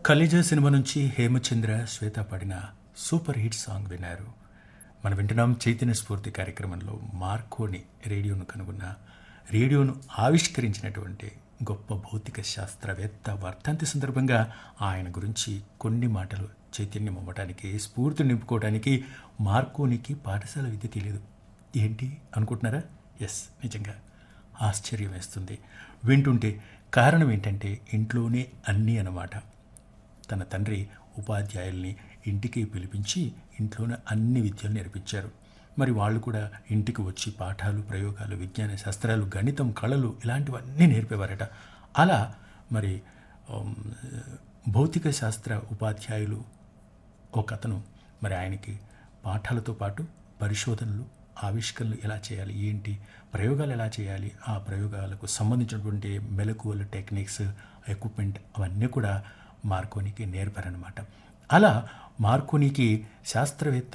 కలిజ cinema నుంచి హేమచంద్ర శ్వేత పాడిన super hit song విన్నారు మనం వింటున్నాం చైతన్య స్ఫూర్తి కార్యక్రమంలో మార్కోని రేడియోను కనుగొన్న రేడియోను ఆవిష్కరించినటువంటి గొప్ప భౌతిక శాస్త్రవేత్త వర్ధంతి సందర్భంగా ఆయన గురించి కొన్ని మాటలు చైతన్యం అవ్వడానికి స్ఫూర్తి నింపుకోవడానికి మార్కోనికి పాఠశాల విద్య తెలియదు ఏంటి అనుకుంటున్నారా ఎస్ నిజంగా ఆశ్చర్యం వేస్తుంది వింటుంటే కారణం ఏంటంటే ఇంట్లోనే అన్నీ అన్నమాట తన తండ్రి ఉపాధ్యాయుల్ని ఇంటికి పిలిపించి ఇంట్లోనే అన్ని విద్యలు నేర్పించారు మరి వాళ్ళు కూడా ఇంటికి వచ్చి పాఠాలు ప్రయోగాలు విజ్ఞాన శాస్త్రాలు గణితం కళలు ఇలాంటివన్నీ నేర్పేవారట అలా మరి ఉమ్, భౌతిక శాస్త్ర ఉపాధ్యాయులు ఒక అతను మరి ఆయనకి పాఠాలతో పాటు పరిశోధనలు ఆవిష్కరణలు ఎలా చేయాలి ఏంటి ప్రయోగాలు ఎలా చేయాలి ఆ ప్రయోగాలకు సంబంధించినటువంటి మెలకువలు టెక్నిక్స్ ఎక్విప్మెంట్ అవన్నీ కూడా మార్కోనికి నేర్పారనమాట అలా మార్కోనికి శాస్త్రవేత్త